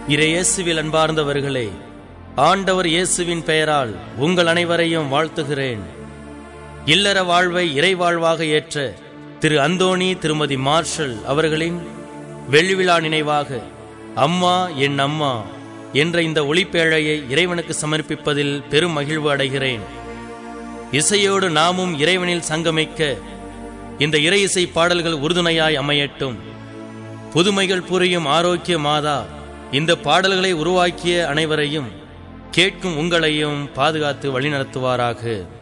இறையேசுவில் அன்பார்ந்தவர்களே ஆண்டவர் இயேசுவின் பெயரால் உங்கள் அனைவரையும் வாழ்த்துகிறேன் இல்லற வாழ்வை இறைவாழ்வாக ஏற்ற திரு அந்தோணி திருமதி மார்ஷல் அவர்களின் வெள்ளிவிழா நினைவாக அம்மா என் அம்மா என்ற இந்த ஒளிப்பேழையை இறைவனுக்கு சமர்ப்பிப்பதில் பெரும் மகிழ்வு அடைகிறேன் இசையோடு நாமும் இறைவனில் சங்கமிக்க இந்த இறை இசை பாடல்கள் உறுதுணையாய் அமையட்டும் புதுமைகள் புரியும் ஆரோக்கிய மாதா இந்த பாடல்களை உருவாக்கிய அனைவரையும் கேட்கும் உங்களையும் பாதுகாத்து வழிநடத்துவாராக